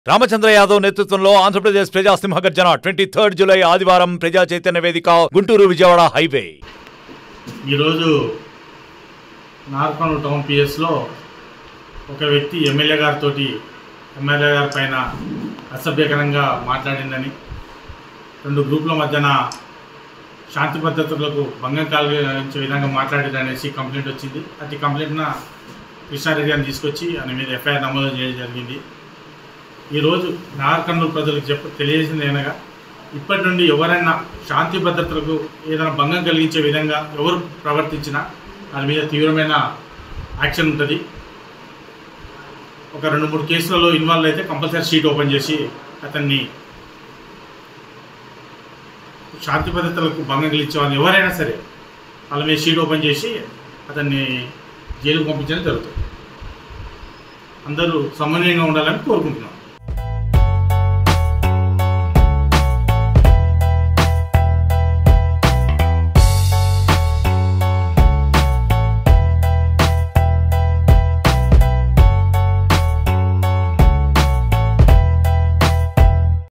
రామచంద్ర యాదవ్ నేతృత్వంలో ఆంధ్రప్రదేశ్ ప్రజా సింహగర్జన twenty third July ఆదివారం ప్రజా చైతన్య వేదిక గుంటూరు విజయవాడ హైవే ఈరోజు నార్కొండ టౌన్ పిఎస్లో ఒక వ్యక్తి ఎమ్మెల్యే గారితో ఎమ్మెల్యే గారి పైన అసభ్యకరంగా మాట్లాడిందని రెండు గ్రూపుల మధ్యన శాంతి భద్రతలకు భంగం కలిగించే విధంగా మాట్లాడిందనేసి కంప్లైంట్ వచ్చింది అతి కంప్లైంట్న కృష్ణారెడ్డి గారిని తీసుకొచ్చి ఆయన మీద ఎఫ్ఐఆర్ నమోదు చేయడం జరిగింది ఈరోజు నార్కర్నూలు ప్రజలకు చెప్ప తెలియజేసింది ఏమనగా ఇప్పటి నుండి ఎవరైనా శాంతి భద్రతలకు ఏదైనా భంగం కలిగించే విధంగా ఎవరు ప్రవర్తించినా దాని మీద తీవ్రమైన యాక్షన్ ఉంటుంది ఒక రెండు మూడు కేసులలో ఇన్వాల్వ్ అయితే కంపల్సరీ షీట్ ఓపెన్ చేసి అతన్ని శాంతి భద్రతలకు భంగం కలిగించే వాళ్ళు ఎవరైనా సరే వాళ్ళ మీద షీట్ ఓపెన్ చేసి అతన్ని జైలుకు పంపించడం జరుగుతుంది అందరూ సమన్వయంగా ఉండాలని కోరుకుంటున్నాం